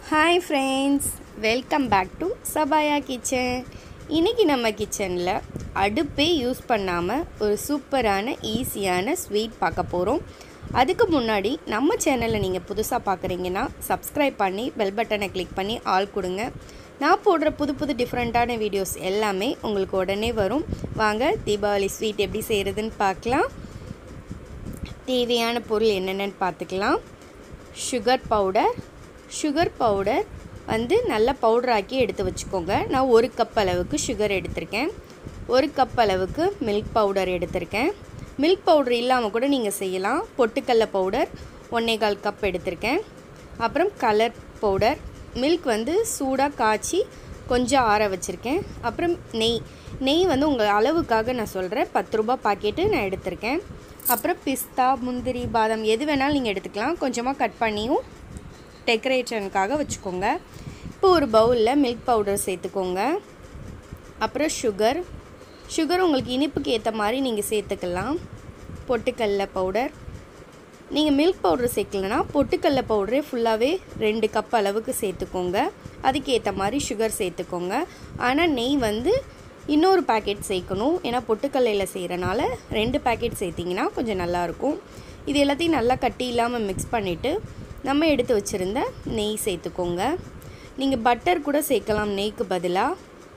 hi friends welcome back to Sabaya kitchen இன்றைக்கி நம்ம கிச்சனில் அடுப்பே யூஸ் பண்ணாமல் ஒரு சூப்பரான ஈஸியான ஸ்வீட் பார்க்க போகிறோம் அதுக்கு முன்னாடி நம்ம சேனலை நீங்கள் புதுசாக பார்க்குறீங்கன்னா சப்ஸ்கிரைப் பண்ணி பெல் பட்டனை கிளிக் பண்ணி ஆல் கொடுங்க நான் போடுற புது புது டிஃப்ரெண்ட்டான வீடியோஸ் எல்லாமே உங்களுக்கு உடனே வரும் வாங்க தீபாவளி ஸ்வீட் எப்படி செய்கிறதுன்னு பார்க்கலாம் தேவையான பொருள் என்னென்னு பார்த்துக்கலாம் சுகர் பவுடர் சுகர் பவுடர் வந்து நல்லா பவுடராக்கி எடுத்து வச்சுக்கோங்க நான் ஒரு கப் அளவுக்கு சுகர் எடுத்திருக்கேன் ஒரு கப் அளவுக்கு மில்க் பவுடர் எடுத்திருக்கேன் மில்க் பவுடர் இல்லாமல் கூட நீங்கள் செய்யலாம் பொட்டுக்கடல பவுடர் ஒன்றே கால் கப் எடுத்திருக்கேன் அப்புறம் கலர் பவுடர் மில்க் வந்து சூடாக காய்ச்சி கொஞ்சம் ஆற வச்சுருக்கேன் அப்புறம் நெய் நெய் வந்து உங்கள் அளவுக்காக நான் சொல்கிறேன் பத்து ரூபா பாக்கெட்டு நான் எடுத்திருக்கேன் அப்புறம் பிஸ்தா முந்திரி பாதாம் எது வேணாலும் நீங்கள் எடுத்துக்கலாம் கொஞ்சமாக கட் பண்ணியும் டெக்கரேஷனுக்காக வச்சுக்கோங்க இப்போ ஒரு பவுலில் மில்க் பவுடர் சேர்த்துக்கோங்க அப்புறம் சுகர் சுகர் உங்களுக்கு இனிப்புக்கு ஏற்ற மாதிரி நீங்கள் சேர்த்துக்கலாம் பொட்டுக்கடல பவுடர் நீங்கள் மில்க் பவுடர் சேர்க்கலனா பொட்டுக்கடல பவுடரே ஃபுல்லாகவே ரெண்டு கப் அளவுக்கு சேர்த்துக்கோங்க அதுக்கு ஏற்ற மாதிரி சுகர் சேர்த்துக்கோங்க ஆனால் நெய் வந்து இன்னொரு பேக்கெட் சேர்க்கணும் ஏன்னா பொட்டுக்கல்லையில் செய்கிறனால ரெண்டு பேக்கெட் சேர்த்திங்கன்னா கொஞ்சம் நல்லாயிருக்கும் இது எல்லாத்தையும் நல்லா கட்டி இல்லாமல் மிக்ஸ் பண்ணிவிட்டு நம்ம எடுத்து வச்சுருந்த நெய் சேர்த்துக்கோங்க நீங்கள் பட்டர் கூட சேர்க்கலாம் நெய்க்கு பதிலாக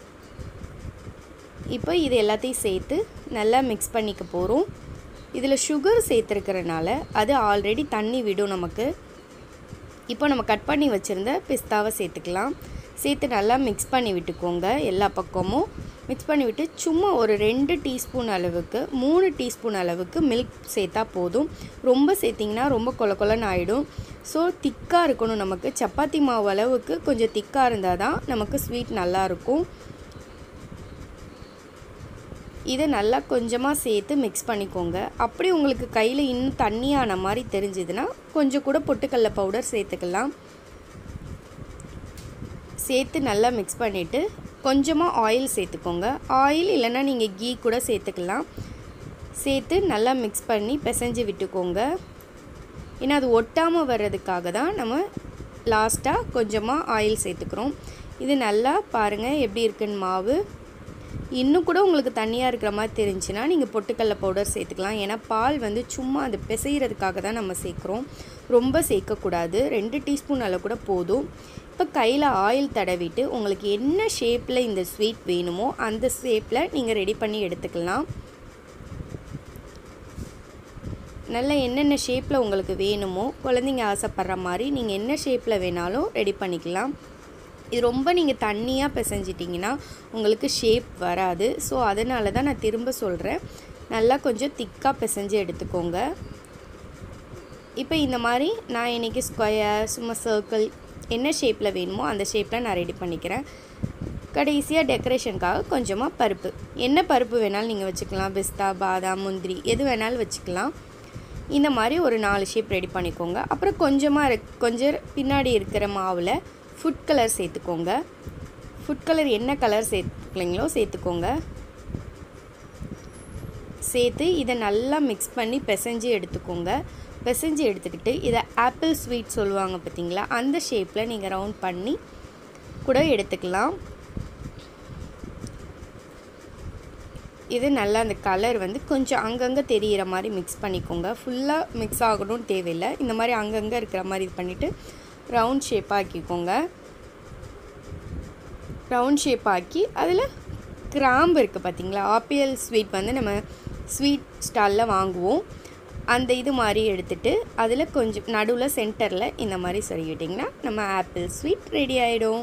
இப்போ இது எல்லாத்தையும் சேர்த்து நல்லா மிக்ஸ் பண்ணிக்க போகிறோம் இதில் சுகர் சேர்த்துருக்கிறனால அது ஆல்ரெடி தண்ணி விடும் நமக்கு இப்போ நம்ம கட் பண்ணி வச்சுருந்த பிஸ்தாவை சேர்த்துக்கலாம் சேர்த்து நல்லா மிக்ஸ் பண்ணி விட்டுக்கோங்க எல்லா பக்கமும் மிக்ஸ் பண்ணிவிட்டு சும்மா ஒரு ரெண்டு டீஸ்பூன் அளவுக்கு மூணு டீஸ்பூன் அளவுக்கு மில்க் சேர்த்தா போதும் ரொம்ப சேர்த்திங்கன்னா ரொம்ப கொல கொலன்னு ஆகிடும் ஸோ திக்காக இருக்கணும் நமக்கு சப்பாத்தி மாவு அளவுக்கு கொஞ்சம் திக்காக இருந்தால் தான் நமக்கு ஸ்வீட் நல்லாயிருக்கும் இதை நல்லா கொஞ்சமாக சேர்த்து மிக்ஸ் பண்ணிக்கோங்க அப்படி உங்களுக்கு கையில் இன்னும் தண்ணியான மாதிரி தெரிஞ்சுதுன்னா கொஞ்சம் கூட பொட்டுக்கடல பவுடர் சேர்த்துக்கலாம் சேர்த்து நல்லா மிக்ஸ் பண்ணிவிட்டு கொஞ்சமாக ஆயில் சேர்த்துக்கோங்க ஆயில் இல்லைன்னா நீங்கள் கீ கூட சேர்த்துக்கலாம் சேர்த்து நல்லா மிக்ஸ் பண்ணி பிசைஞ்சு விட்டுக்கோங்க ஏன்னா அது ஒட்டாமல் வர்றதுக்காக தான் நம்ம லாஸ்ட்டாக கொஞ்சமாக ஆயில் சேர்த்துக்கிறோம் இது நல்லா பாருங்கள் எப்படி இருக்குன்னு மாவு இன்னும் கூட உங்களுக்கு தண்ணியாக இருக்கிற மாதிரி தெரிஞ்சுன்னா நீங்கள் பொட்டுக்கடல பவுடர் சேர்த்துக்கலாம் ஏன்னா பால் வந்து சும்மா அது பிசைகிறதுக்காக தான் நம்ம சேர்க்குறோம் ரொம்ப சேர்க்கக்கூடாது ரெண்டு டீஸ்பூன் அளவு கூட போதும் இப்போ கையில் ஆயில் தடவிட்டு உங்களுக்கு என்ன ஷேப்பில் இந்த ஸ்வீட் வேணுமோ அந்த ஷேப்பில் நீங்கள் ரெடி பண்ணி எடுத்துக்கலாம் நல்ல என்னென்ன ஷேப்பில் உங்களுக்கு வேணுமோ குழந்தைங்க ஆசைப்படுற மாதிரி நீங்கள் என்ன ஷேப்பில் வேணாலும் ரெடி பண்ணிக்கலாம் இது ரொம்ப நீங்கள் தண்ணியாக பிசைஞ்சிட்டிங்கன்னா உங்களுக்கு ஷேப் வராது ஸோ அதனால தான் நான் திரும்ப சொல்கிறேன் நல்லா கொஞ்சம் திக்காக பிசைஞ்சு எடுத்துக்கோங்க இப்போ இந்த மாதிரி நான் இன்றைக்கி ஸ்கொயர் சும்மா சர்க்கிள் என்ன ஷேப்பில் வேணுமோ அந்த ஷேப்பில் நான் ரெடி பண்ணிக்கிறேன் கடைசியாக டெக்கரேஷனுக்காக கொஞ்சமாக பருப்பு என்ன பருப்பு வேணாலும் நீங்கள் வச்சுக்கலாம் பிஸ்தா பாதாம் முந்திரி எது வேணாலும் வச்சுக்கலாம் இந்த மாதிரி ஒரு நாலு ஷேப் ரெடி பண்ணிக்கோங்க அப்புறம் கொஞ்சமாக கொஞ்சம் பின்னாடி இருக்கிற மாவில் ஃபுட் கலர் சேர்த்துக்கோங்க ஃபுட் கலர் என்ன கலர் சேர்த்துக்கலைங்களோ சேர்த்துக்கோங்க சேர்த்து இதை நல்லா மிக்ஸ் பண்ணி பிசைஞ்சு எடுத்துக்கோங்க பிசைஞ்சு எடுத்துக்கிட்டு இதை ஆப்பிள் ஸ்வீட் சொல்லுவாங்க பார்த்தீங்களா அந்த ஷேப்பில் நீங்கள் ரவுண்ட் பண்ணி கூட எடுத்துக்கலாம் இது நல்லா அந்த கலர் வந்து கொஞ்சம் அங்கங்கே தெரிகிற மாதிரி மிக்ஸ் பண்ணிக்கோங்க ஃபுல்லாக மிக்ஸ் ஆகணும்னு தேவையில்லை இந்த மாதிரி அங்கங்கே இருக்கிற மாதிரி இது பண்ணிவிட்டு ரவுண்ட் ஷேப் ஆக்கிக்கோங்க ரவுண்ட் ஷேப் ஆக்கி அதில் கிராம்பு இருக்குது பார்த்திங்களா ஆப்பியல் ஸ்வீட் வந்து நம்ம ஸ்வீட் ஸ்டாலில் வாங்குவோம் அந்த இது மாதிரி எடுத்துகிட்டு அதில் கொஞ்சம் நடுவில் சென்டரில் இந்த மாதிரி சொல்லிக்கிட்டிங்கன்னா நம்ம ஆப்பிள் ஸ்வீட் ரெடி ஆகிடும்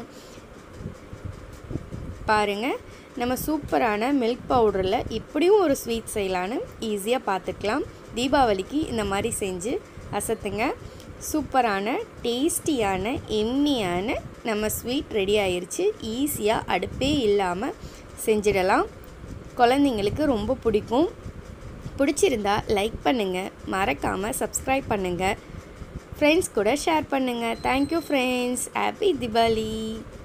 பாருங்கள் நம்ம சூப்பரான மில்க் பவுடரில் இப்படியும் ஒரு ஸ்வீட் செய்யலான்னு ஈஸியாக பார்த்துக்கலாம் தீபாவளிக்கு இந்த மாதிரி செஞ்சு அசத்துங்க சூப்பரான டேஸ்டியான எம்மியான நம்ம ஸ்வீட் ரெடி ஆயிடுச்சு ஈஸியாக அடுப்பே இல்லாமல் செஞ்சிடலாம் குழந்தைங்களுக்கு ரொம்ப பிடிக்கும் பிடிச்சிருந்தா லைக் பண்ணுங்கள் மறக்காமல் சப்ஸ்கிரைப் பண்ணுங்கள் ஃப்ரெண்ட்ஸ் கூட ஷேர் பண்ணுங்கள் தேங்க்யூ ஃப்ரெண்ட்ஸ் ஹாப்பி தீபாவளி